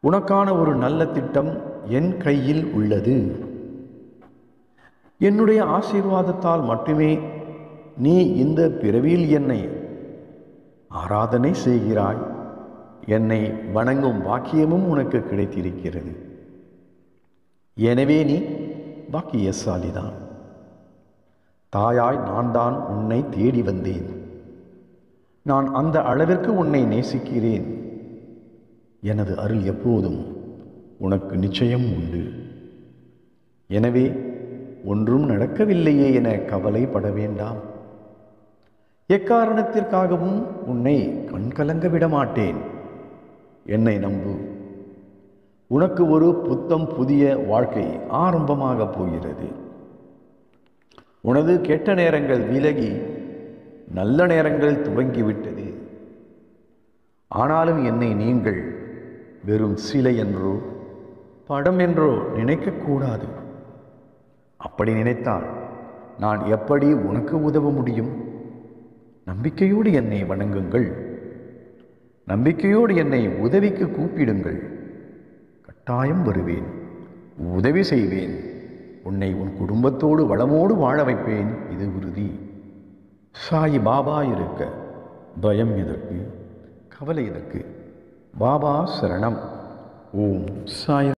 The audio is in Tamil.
உனக்கான ஒரு நல்ல திட்டம் என் கையில் உள்ளது என்னுடைய ஆசீர்வாதத்தால் மட்டுமே நீ இந்த பிறவியில் என்னை ஆராதனை செய்கிறாய் என்னை வணங்கும் பாக்கியமும் உனக்கு கிடைத்திருக்கிறது எனவே நீ பாக்கியசாலிதான் தாயாய் நான் தான் உன்னை தேடி வந்தேன் நான் அந்த அளவிற்கு உன்னை நேசிக்கிறேன் எனது அருள் எப்போதும் உனக்கு நிச்சயம் உண்டு எனவே ஒன்றும் நடக்கவில்லையே என கவலைப்பட வேண்டாம் எக்காரணத்திற்காகவும் உன்னை கண்கலங்க விட மாட்டேன் என்னை நம்பு உனக்கு ஒரு புத்தம் புதிய வாழ்க்கை ஆரம்பமாக போகிறது உனது கெட்ட நேரங்கள் விலகி நல்ல நேரங்கள் துவங்கிவிட்டது ஆனாலும் என்னை நீங்கள் வெறும் சிலை என்றோ படம் என்றோ நினைக்கக்கூடாது அப்படி நினைத்தால் நான் எப்படி உனக்கு உதவ முடியும் நம்பிக்கையோடு என்னை வணங்குங்கள் நம்பிக்கையோடு என்னை உதவிக்கு கூப்பிடுங்கள் கட்டாயம் வருவேன் உதவி செய்வேன் உன்னை உன் குடும்பத்தோடு வளமோடு வாழ வைப்பேன் இது உறுதி சாய் பாபா இருக்க பயம் எதற்கு கவலை எதற்கு பாபா சரணம் ஓம் சாய்